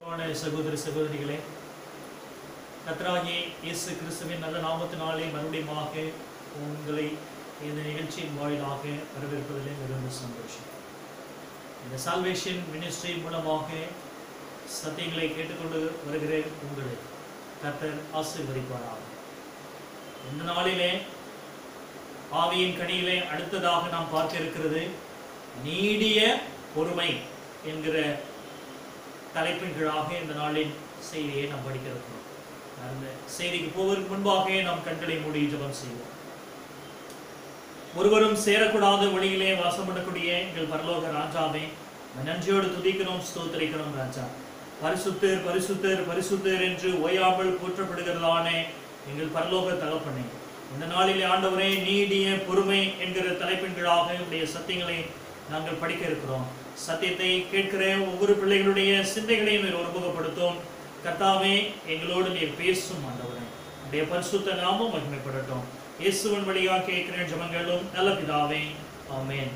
அன்பான சகோதர சகோதரிகளே கர்த்தராகிய இயேசு கிறிஸ்துவின் நல்ல நாமத்தினாலே மறுபடியுமாக உங்களை இந்த நிகழ்ச்சியின் வாயிலாக வரவேற்பதிலே மிகுந்த சந்தோஷம் இந்த சால்வேஷன் மினிஸ்ட்ரி மூலமாக சத்தியங்களை கேட்டுக்கொண்டு வருகிற உங்களை கர்த்தர் ஆசீர்வதிப்பாராக இந்த நாளிலே ஆவியின் கனியிலே அடுத்ததாக நாம் பார்க்க இருக்கிறது நீடிய பொறுமை என்கிற தலைப்பின் கீழாக இந்த நாளின் செய்தியை நாம் படிக்க இருக்கிறோம் அந்த செய்திக்கு போவதற்கு முன்பாக நாம் கண்களை மூடி ஜெபம் செய்வோம் ஒருவரும் சேரக்கூடாத வழியிலே வாசம் பண்ணக்கூடிய எங்கள் பரலோக ராஜாவே உம்மை நன்றியோடு துதிக்கிறோம் ஸ்தோத்திரிக்கிறோம் ராஜா பரிசுத்தர் பரிசுத்தர் பரிசுத்தர் என்று ஓயாமல் போற்றப்படுகிறதான எங்கள் பரலோக தகப்பனே இந்த நாளிலே ஆண்டவரே நீடிய பொறுமை என்கிற தலைப்பின் கீழாக உடைய சத்தியங்களை நாங்கள் படிக்க இருக்கிறோம் சத்தியத்தை கேட்கிற ஒவ்வொரு பிள்ளைகளுடைய சிந்தைகளையும் நீர் ஒருமுகப்படுத்தும் கர்த்தாவே எங்களோடு நீர் பேசும் ஆண்டவரே உடைய பரிசுத்த நாமம் மகிமைப்படட்டும் இயேசுவின் வழியாக கேட்கிற ஜெபங்களும் நல்ல பிதாவே ஆமென்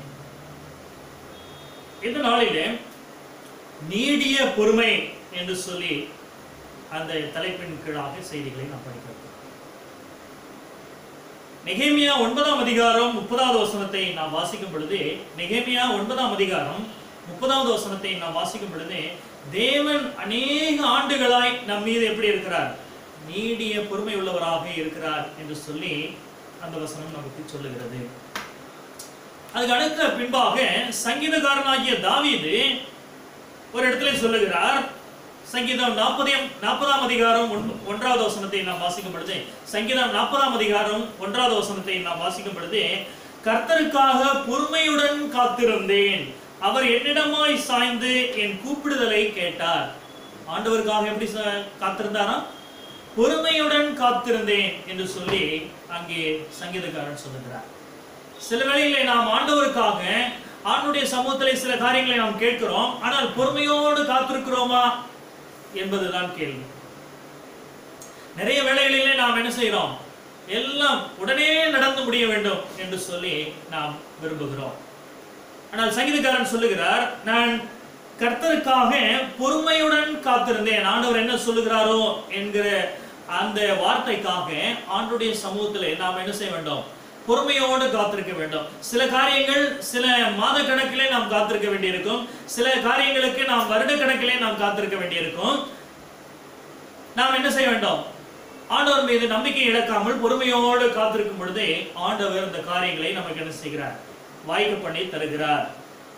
இந்த நாளிலே நீடிய பொறுமை என்று சொல்லி அந்த தலைப்பின் கீழாக செய்திகளை நாம் படிக்கிறோம் நெகேமியா ஒன்பதாம் அதிகாரம் முப்பதாவது வசனத்தை நாம் வாசிக்கும் பொழுது நெகேமியா ஒன்பதாம் அதிகாரம் முப்பதாவது வசனத்தை நாம் வாசிக்கும் பொழுது தேவன் அநேக ஆண்டுகளாய் நம் மீது எப்படி இருக்கிறார் நீடிய பொறுமை உள்ளவராக இருக்கிறார் என்று சொல்லி அந்த வசனம் நமக்கு சொல்லுகிறது அதுக்கு அடுத்த பின்பாக சங்கீதக்காரனாகிய தாவீது ஒரு இடத்துல சொல்லுகிறார் சங்கீதம் நாற்பதாம் நாற்பதாம் அதிகாரம் ஒன்- ஒன்றாவது வசனத்தை நாம் வாசிக்கும் பொழுது சங்கீதம் நாற்பதாம் அதிகாரம் ஒன்றாவது வசனத்தை நாம் வாசிக்கும் பொழுது கர்த்தருக்காக பொறுமையுடன் காத்திருந்தேன் அவர் என்னிடமாய் சாய்ந்து என் கூப்பிடுதலை கேட்டார் ஆண்டவருக்காக எப்படி ச- காத்திருந்தாராம் பொறுமையுடன் காத்திருந்தேன் என்று சொல்லி அங்கே சங்கீதக்காரன் சொல்லுகிறார் சில வேளைகளிலே நாம் ஆண்டவருக்காக ஆண்டுடைய சமூகத்திலே சில காரியங்களை நாம் கேட்கிறோம் ஆனால் பொறுமையோடு காத்திருக்கிறோமா என்பதுதான் கேள்வி நிறைய வேளைகளிலே நாம் என்ன செய்கிறோம் எல்லாம் உடனே நடந்து முடிய வேண்டும் என்று சொல்லி நாம் விரும்புகிறோம் ஆனால் சங்கீதக்காரன் சொல்லுகிறார் நான் கர்த்தருக்காக பொறுமையுடன் காத்திருந்தேன் ஆண்டவர் என்ன சொல்லுகிறாரோ என்கிற அந்த வார்த்தைக்காக ஆண்டுடைய சமூகத்திலே நாம் என்ன செய்ய வேண்டும் பொறுமையோடு காத்திருக்க வேண்டும் சில காரியங்கள் சில மாத கணக்கிலே நாம் காத்திருக்க வேண்டியிருக்கும் சில காரியங்களுக்கு நாம் வருட கணக்கிலே நாம் காத்திருக்க வேண்டியிருக்கும் நாம் என்ன செய்ய வேண்டும் ஆண்டவர் மீது நம்பிக்கை இழக்காமல் பொறுமையோடு காத்திருக்கும் பொழுதே ஆண்டவர் இந்த காரியங்களை நமக்கு என்ன செய்கிறார் வாய்க்க பண்ணி தருகிறார்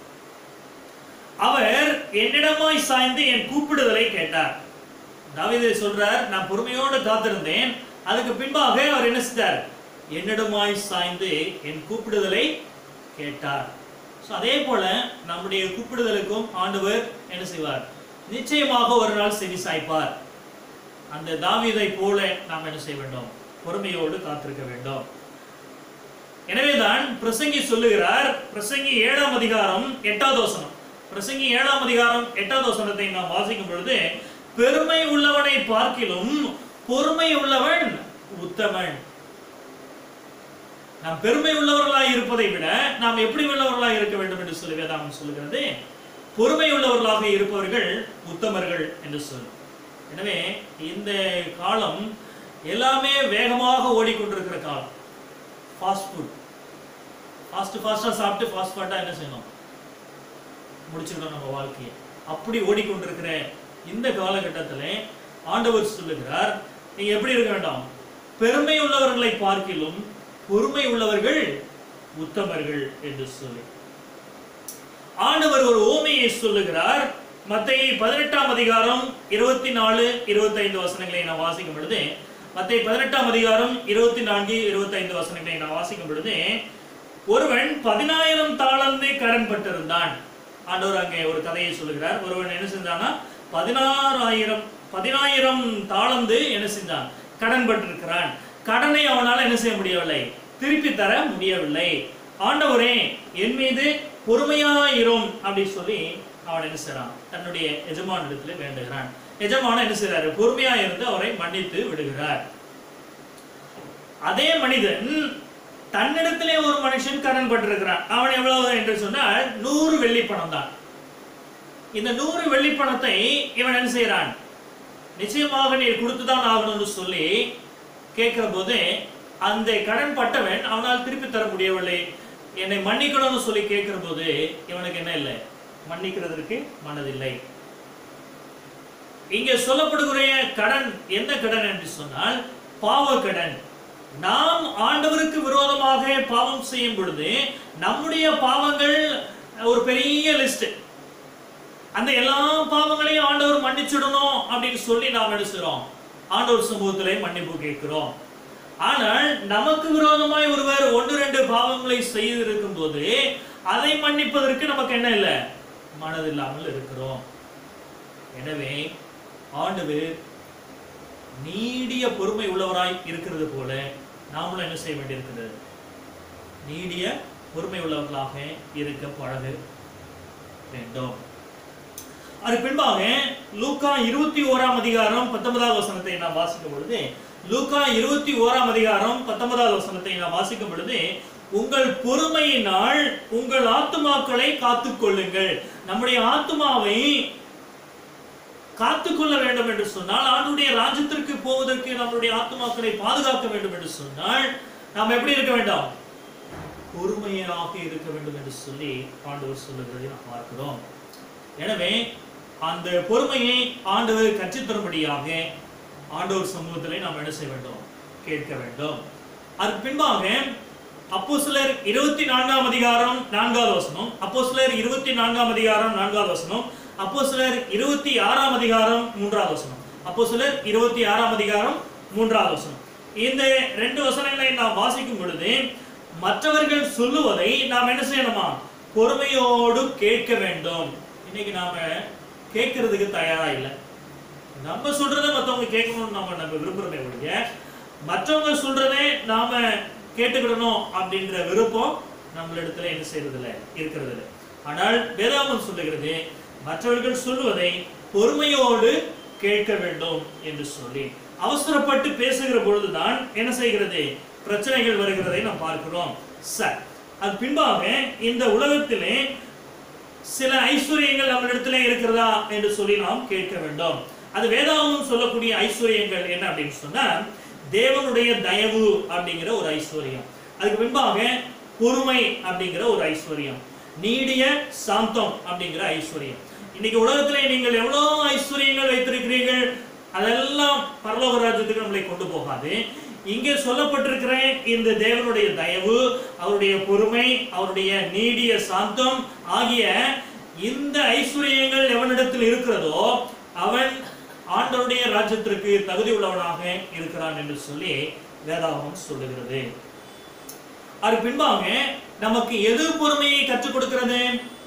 அவர் என்னிடமாய் சாய்ந்து என் கூப்பிடுதலை கேட்டார் தாவீது சொல்றார் நான் பொறுமையோடு காத்திருந்தேன் அதுக்கு பின்பாக அவர் என்ன செஞ்சார் என்னிடமாய் சாய்ந்து என் கூப்பிடுதலை கேட்டார் ஸோ அதே போல நம்முடைய கூப்பிடுதலுக்கும் ஆண்டவர் என்ன செய்வார் நிச்சயமாக ஒரு நாள் செவி சாய்ப்பார் அந்த தாவீதை போல நாம் என்ன செய்ய வேண்டும் பொறுமையோடு காத்திருக்க வேண்டும் எனவேதான் பிரசங்கி சொல்லுகிறார் பிரசங்கி ஏழாம் அதிகாரம் எட்டாவது வசனம் பிரசங்கி ஏழாம் அதிகாரம் எட்டாவது வசனத்தை நாம் வாசிக்கும் பொழுது பெருமை உள்ளவனை பார்க்கிலும் பொறுமை உள்ளவன் உத்தமன் நாம் பெருமை உள்ளவர்களாய் இருப்பதை விட நாம் எப்படி உள்ளவர்களாய் இருக்க வேண்டும் என்று சொல்லி வேதாகம் சொல்லுகிறது பொறுமை உள்ளவர்களாக இருப்பவர்கள் உத்தமர்கள் என்று சொல்லும் எனவே இந்த காலம் எல்லாமே வேகமாக ஓடிக்கொண்டிருக்கிற காலம் ஃபாஸ்ட் ஃபுட் ஃபாஸ்ட் ஃபாஸ்ட்டாக சாப்பிட்டு ஃபாஸ்ட் ஃபாஸ்ட்டாக என்ன செய்யணும் முடிச்சுக்கணும் நம்ம வாழ்க்கையை அப்படி ஓடிக்கொண்டிருக்கிற இந்த காலகட்டத்தில் ஆண்டவர் சொல்லுகிறார் நீங்க எப்படி இருக்க வேண்டாம் பெருமை உள்ளவர்களை பார்க்கிலும் பொறுமை உள்ளவர்கள் உத்தமர்கள் என்று சொல்லி ஆண்டவர் ஒரு ஓமையை சொல்லுகிறார் மத்திய பதினெட்டாம் அதிகாரம் இருபத்தி நாலு இருபத்தைந்து வசனங்களை நான் வாசிக்கும் பொழுது மத்திய பதினெட்டாம் அதிகாரம் இருபத்தி நான்கு இருபத்தைந்து வசனங்களை நான் வாசிக்கும் பொழுது ஒருவன் பதினாயிரம் தாளந்து கடன் பட்டிருந்தான் ஆண்டவர் அங்கே ஒரு கதையை சொல்லுகிறார் ஒருவன் என்ன செஞ்சானா பதினாறாயிரம் பதினாயிரம் தாளந்து என்ன செஞ்சான் கடன் பட்டிருக்கிறான் கடனை அவனால என்ன செய்ய முடியவில்லை திருப்பி தர முடியவில்லை ஆண்டவரே என் மீது பொறுமையாயிரும் அப்படி சொல்லி அவன் என்ன செய்றான் தன்னுடைய எஜமானிடத்துல வேண்டுகிறான் எஜமானன் என்ன செய்றாரு பொறுமையா இருந்து அவரை மன்னித்து விடுகிறார் அதே மனிதன் தன்னிடத்திலே ஒரு மனுஷன் கடன் பட்டிருக்கிறான் அவன் எவ்வளவு என்று சொன்னால் நூறு வெள்ளி பணம் தான் இந்த நூறு வெள்ளி பணத்தை இவன் என்ன செய்யறான் நிச்சயமாக நீர் கொடுத்துதான் ஆகணும்னு சொல்லி கேட்கிற போது அந்த கடன் பட்டவன் அவனால் திருப்பி தர முடியவில்லை என்னை மன்னிக்கணும்னு சொல்லி கேட்கிற போது இவனுக்கு என்ன இல்லை மன்னிக்கிறதற்கு மனதில்லை இங்கே சொல்லப்படுகிற கடன் என்ன கடன் என்று சொன்னால் பாவ கடன் நாம் ஆண்டவருக்கு விரோதமாக பாவம் செய்யும் பொழுது நம்முடைய பாவங்கள் ஒரு பெரிய லிஸ்ட் அந்த எல்லா பாவங்களையும் ஆண்டவர் மன்னிச்சிடணும் அப்படின்னு சொல்லி நாம் என்ன செய்றோம் ஆண்டவர் சமூகத்திலே மன்னிப்பு கேட்கிறோம் ஆனால் நமக்கு விரோதமாய் ஒருவர் ஒன்று ரெண்டு பாவங்களை செய்திருக்கும் போது அதை மன்னிப்பதற்கு நமக்கு என்ன இல்லை மனதில்லாமல் இருக்கிறோம் எனவே ஆண்டவர் நீடிய பொறுமை உள்ளவராய் இருக்கிறது போல நாமளும் என்ன செய்ய வேண்டியிருக்கிறது நீடிய பொறுமை உள்ளவர்களாக இருக்க பழக வேண்டும் அது பின்பாக லூக்கா இருபத்தி ஓராம் அதிகாரம் பத்தொன்பதாவது வசனத்தை நாம் வாசிக்கும் பொழுது லூக்கா இருபத்தி ஓராம் அதிகாரம் பத்தொன்பதாவது வசனத்தை நாம் வாசிக்கும் பொழுது உங்கள் பொறுமையினால் உங்கள் ஆத்துமாக்களை காத்துக்கொள்ளுங்கள் நம்முடைய ஆத்துமாவை காத்துக்கொள்ள வேண்டும் என்று சொன்னால் ஆண்டுடைய ராஜ்யத்திற்கு போவதற்கு நம்முடைய ஆத்துமாக்களை பாதுகாக்க வேண்டும் என்று சொன்னால் நாம் எப்படி இருக்க வேண்டாம் பொறுமையாக இருக்க வேண்டும் என்று சொல்லி ஆண்டவர் சொல்லுகிறதை நாம் பார்க்கிறோம் எனவே அந்த பொறுமையை ஆண்டவர் கற்றுத்தரும்படியாக ஆண்டவர் சமூகத்திலே நாம் என்ன செய்ய வேண்டும் கேட்க வேண்டும் அதற்கு பின்பாக அப்போ சிலர் இருபத்தி நான்காம் அதிகாரம் நான்காவது வசனம் அப்போ சிலர் இருபத்தி நான்காம் அதிகாரம் நான்காவது வசனம் அப்போ சிலர் இருபத்தி ஆறாம் அதிகாரம் மூன்றாவது வசனம் அப்போ சிலர் இருபத்தி ஆறாம் அதிகாரம் மூன்றாவது வசனம் இந்த ரெண்டு வசனங்களை நாம் வாசிக்கும் பொழுது மற்றவர்கள் சொல்லுவதை நாம் என்ன செய்யணுமா பொறுமையோடு கேட்க வேண்டும் இன்னைக்கு நாம கேட்கறதுக்கு தயாரா இல்லை நம்ம சொல்றதை மற்றவங்க கேட்கணும்னு நம்ம நம்ம விரும்புறமே ஒழிய மற்றவங்க சொல்றதே நாம கேட்டுக்கிடணும் அப்படின்ற விருப்பம் நம்மளிடத்துல என்ன செய்யறது இல்லை இருக்கிறது இல்லை ஆனால் வேதாமம் சொல்லுகிறது மற்றவர்கள் சொல்லுவதை பொறுமையோடு கேட்க வேண்டும் என்று சொல்லி அவசரப்பட்டு பேசுகிற பொழுதுதான் என்ன செய்கிறது பிரச்சனைகள் வருகிறதை நாம் பார்க்கிறோம் சார் அது பின்பாக இந்த உலகத்திலே சில ஐஸ்வர்யங்கள் நம்மளிடத்திலே இருக்கிறதா என்று சொல்லி நாம் கேட்க வேண்டும் அது வேதாகமம் சொல்லக்கூடிய ஐஸ்வர்யங்கள் என்ன அப்படின்னு சொன்னா தேவனுடைய தயவு அப்படிங்கிற ஒரு ஐஸ்வர்யம் அதுக்கு பின்பாக பொறுமை அப்படிங்கிற ஒரு ஐஸ்வர்யம் நீடிய சாந்தம் அப்படிங்கிற ஐஸ்வர்யம் இன்னைக்கு உலகத்திலே நீங்கள் எவ்வளவு ஐஸ்வர்யங்கள் வைத்திருக்கிறீர்கள் அதெல்லாம் பரலோக ராஜ்யத்துக்கு நம்மளை கொண்டு போகாது இங்கே சொல்லப்பட்டிருக்கிற இந்த தேவனுடைய தயவு அவருடைய பொறுமை அவருடைய நீடிய சாந்தம் ஆகிய இந்த ஐஸ்வர்யங்கள் எவனிடத்தில் இருக்கிறதோ அவன் ஆண்டவருடைய ராஜ்யத்திற்கு தகுதி உள்ளவனாக இருக்கிறான் என்று சொல்லி வேதாகமம் சொல்லுகிறது அது பின்பாக நமக்கு எது பொறுமையை கற்றுக் கொடுக்கிறது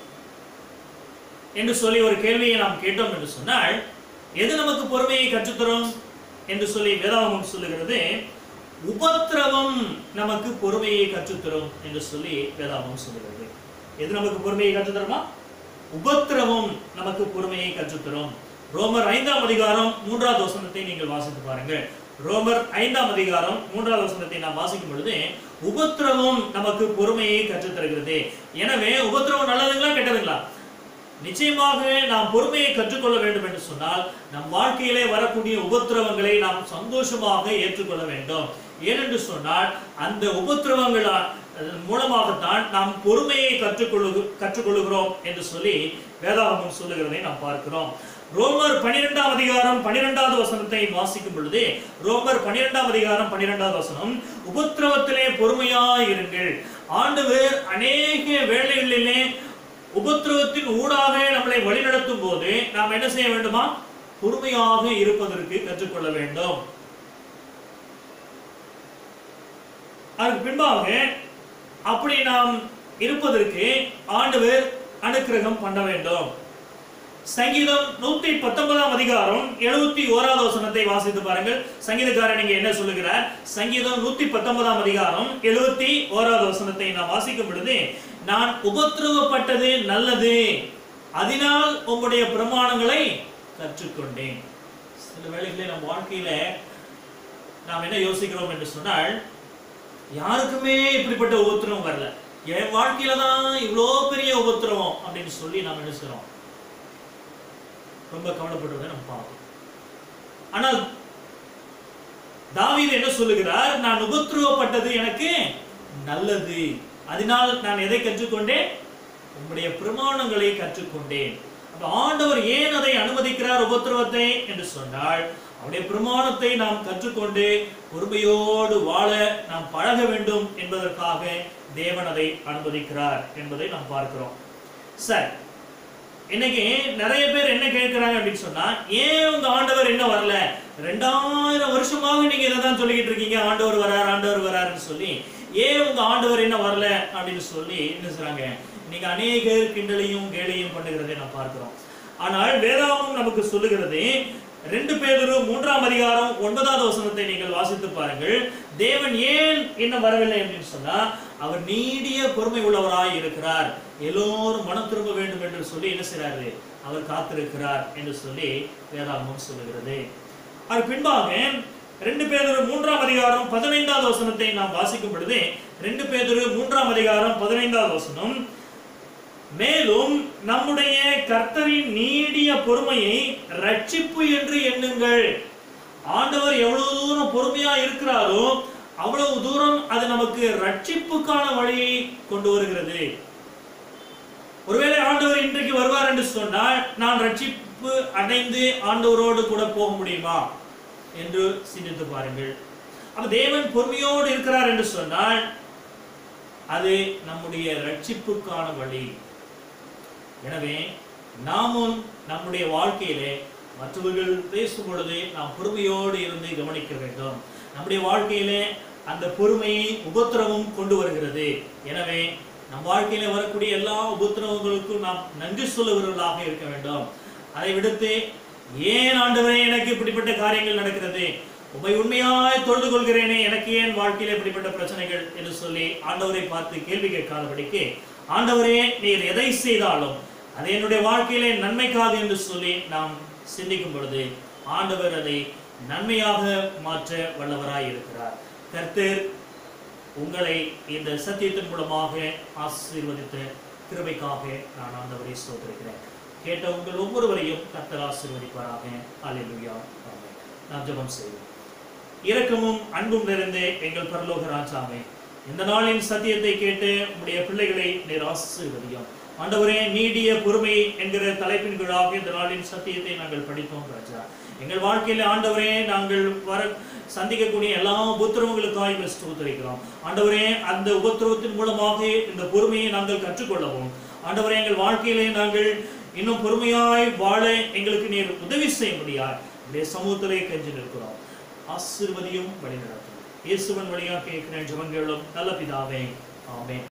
என்று சொல்லி ஒரு கேள்வியை நாம் கேட்டோம் என்று சொன்னால் எது நமக்கு பொறுமையை கற்றுத்தரும் என்று சொல்லி வேதாகமம் சொல்லுகிறது உபத்திரவம் நமக்கு பொறுமையை கற்றுத்தரும் என்று சொல்லி வேதாகமம் சொல்லுகிறது எது நமக்கு பொறுமையை கற்றுத்தருமா உபத்திரவம் நமக்கு பொறுமையை கற்றுத்தரும் ரோமர் ஐந்தாம் அதிகாரம் மூன்றாவது வசனத்தை நீங்கள் வாசித்து பாருங்கள் ரோமர் ஐந்தாம் அதிகாரம் மூன்றாவது வசனத்தை நாம் வாசிக்கும் பொழுது உபத்திரவம் நமக்கு பொறுமையை கற்றுத்தருகிறது எனவே உபத்திரவம் நல்லதுங்களா கெட்டதுங்களா நிச்சயமாக நாம் பொறுமையை கற்றுக்கொள்ள வேண்டும் என்று சொன்னால் நம் வாழ்க்கையிலே வரக்கூடிய உபத்திரவங்களை நாம் சந்தோஷமாக ஏற்றுக்கொள்ள வேண்டும் ஏனென்று சொன்னால் அந்த உபத்திரவங்கள் மூலமாகத்தான் நாம் பொறுமையை கற்றுக்கொள்ளு கற்றுக்கொள்கிறோம் என்று சொல்லி வேதாகமம் சொல்லுகிறதை நாம் பார்க்கிறோம் ரோமர் பனிரெண்டாம் அதிகாரம் பனிரெண்டாவது வசனத்தை வாசிக்கும் பொழுது ரோமர் பனிரெண்டாம் அதிகாரம் பனிரெண்டாவது வசனம் உபத்திரவத்திலே பொறுமையாய் இருங்கள் ஆண்டவர் அநேக வேளைகளிலே உபத்திரவத்தின் ஊடாக நம்மளை வழிநடத்தும் போது நாம் என்ன செய்ய வேண்டுமா பொறுமையாக இருப்பதற்கு கற்றுக்கொள்ள வேண்டும் அதற்கு பின்பாக அப்படி நாம் இருப்பதற்கு ஆண்டவர் அனுக்கிரகம் பண்ண வேண்டும் சங்கீதம் நூத்தி பத்தொன்பதாம் அதிகாரம் எழுபத்தி ஓராவது வசனத்தை வாசித்து பாருங்கள் சங்கீதக்காரன் நீங்க என்ன சொல்லுகிறார் சங்கீதம் நூத்தி பத்தொன்பதாம் அதிகாரம் எழுபத்தி ஓராவது வசனத்தை நான் வாசிக்கும் பொழுது நான் உபத்திரவப்பட்டது நல்லது அதனால் உங்களுடைய பிரமாணங்களை கற்றுக்கொண்டேன் சில வேளைகளில் நம் வாழ்க்கையில நாம் என்ன யோசிக்கிறோம் என்று சொன்னால் யாருக்குமே இப்படிப்பட்ட உபத்திரவம் வரல என் வாழ்க்கையில தான் இவ்வளோ பெரிய உபத்திரவம் அப்படின்னு சொல்லி நாம் என்ன செய்றோம் ரொம்ப கவலைப்படுறதை நம்ம பார்க்கணும் ஆனால் தாவீது என்ன சொல்லுகிறார் நான் உபத்திரவப்பட்டது எனக்கு நல்லது அதனால் நான் எதை கற்றுக்கொண்டேன் உம்முடைய பிரமாணங்களை கற்றுக்கொண்டேன் அப்ப ஆண்டவர் ஏன் அதை அனுமதிக்கிறார் உபத்திரவத்தை என்று சொன்னால் அவருடைய பிரமாணத்தை நாம் கற்றுக்கொண்டு பொறுமையோடு வாழ நாம் பழக வேண்டும் என்பதற்காக தேவன் அதை அனுமதிக்கிறார் என்பதை நாம் பார்க்கிறோம் சரி இன்னைக்கு நிறைய பேர் என்ன கேட்கிறாங்க அப்படின்னு சொன்னா ஏன் உங்க ஆண்டவர் என்ன வரல ரெண்டாயிரம் வருஷமாக நீங்க இதை தான் சொல்லிக்கிட்டு இருக்கீங்க ஆண்டவர் வரார் ஆண்டவர் வராருன்னு சொல்லி ஏன் உங்க ஆண்டவர் என்ன வரல அப்படின்னு சொல்லி என்ன சொல்றாங்க நீங்க அநேகர் கிண்டலையும் கேலியும் பண்ணுகிறதை நாம் பார்க்கிறோம் ஆனால் வேதாவும் நமக்கு சொல்லுகிறது ரெண்டு பேரு மூன்றாம் அதிகாரம் ஒன்பதாவது வசனத்தை நீங்கள் வாசித்து பாருங்கள் தேவன் ஏன் இன்னும் வரவில்லை அப்படின்னு சொன்னா அவர் நீடிய பொறுமை உள்ளவராய் இருக்கிறார் எல்லோரும் மனம் திரும்ப வேண்டும் என்று சொல்லி என்ன செய்றாரு அவர் காத்திருக்கிறார் என்று சொல்லி வேதாகமம் சொல்லுகிறது அது பின்பாக ரெண்டு பேதரு மூன்றாம் அதிகாரம் பதினைந்தாவது வசனத்தை நாம் வாசிக்கும் பொழுது ரெண்டு பேதரு மூன்றாம் அதிகாரம் பதினைந்தாவது வசனம் மேலும் நம்முடைய கர்த்தரின் நீடிய பொறுமையை ரட்சிப்பு என்று எண்ணுங்கள் ஆண்டவர் எவ்வளவு தூரம் பொறுமையா இருக்கிறாரோ அவ்வளவு தூரம் அது நமக்கு ரட்சிப்புக்கான வழியை கொண்டு வருகிறது ஒருவேளை ஆண்டவர் இன்றைக்கு வருவார் என்று சொன்னால் நான் ரட்சிப்பு அடைந்து ஆண்டவரோடு கூட போக முடியுமா என்று சிந்தித்து பாருங்கள் அப்ப தேவன் பொறுமையோடு இருக்கிறார் என்று சொன்னால் அது நம்முடைய ரட்சிப்புக்கான வழி எனவே நாமும் நம்முடைய வாழ்க்கையிலே மற்றவர்கள் பேசும் பொழுது நாம் பொறுமையோடு இருந்து கவனிக்க வேண்டும் நம்முடைய வாழ்க்கையிலே அந்த பொறுமையை உபத்திரவம் கொண்டு வருகிறது எனவே நம் வாழ்க்கையில வரக்கூடிய எல்லா உபத்திரவங்களுக்கும் நாம் நன்றி சொல்லுகிறவர்களாக இருக்க வேண்டும் அதை விடுத்து ஏன் ஆண்டவரே எனக்கு இப்படிப்பட்ட காரியங்கள் நடக்கிறது உமை உண்மையாய் தொழுது கொள்கிறேனே எனக்கு ஏன் வாழ்க்கையில இப்படிப்பட்ட பிரச்சனைகள் என்று சொல்லி ஆண்டவரை பார்த்து கேள்வி கேட்காதபடிக்கு ஆண்டவரே நீர் எதை செய்தாலும் அது என்னுடைய வாழ்க்கையிலே நன்மைக்காக என்று சொல்லி நாம் சிந்திக்கும் பொழுது ஆண்டவர் அதை நன்மையாக மாற்ற வல்லவராய் இருக்கிறார் கர்த்தர் உங்களை இந்த சத்தியத்தின் மூலமாக ஆசீர்வதித்த கிருபைக்காக நான் ஆண்டவரை ஸ்தோத்திருக்கிறேன் கேட்ட உங்கள் ஒவ்வொருவரையும் கர்த்தர் ஆசீர்வதிப்பாராக அல்லேலூயா ஆமென் நாம் ஜெபம் செய்வோம் இரக்கமும் அன்பும் நிறைந்த எங்கள் பரலோக ராஜாவே இந்த நாளின் சத்தியத்தை கேட்டு உம்முடைய பிள்ளைகளை நீர் ஆசீர்வதியும் ஆண்டவரே நீடிய பொறுமை என்கிற தலைப்பின் கீழாக இந்த நாளின் சத்தியத்தை நாங்கள் படித்தோம் ராஜா எங்கள் வாழ்க்கையில ஆண்டவரே நாங்கள் வர சந்திக்கக்கூடிய எல்லா உபத்திரவங்களுக்காக இவர் ஸ்தோத்தரிக்கிறோம் ஆண்டவரே அந்த உபத்திரவத்தின் மூலமாக இந்த பொறுமையை நாங்கள் கற்றுக்கொள்ளவும் ஆண்டவரே எங்கள் வாழ்க்கையிலே நாங்கள் இன்னும் பொறுமையாய் வாழ எங்களுக்கு நீர் உதவி செய்ய முடியாது உடைய சமூகத்திலே கெஞ்சி நிற்கிறோம் ஆசீர்வதியும் வழிநடத்தும் இயேசுவன் வழியாக கேட்கிறேன் ஜெபங்களும் நல்ல பிதாவே ஆமென்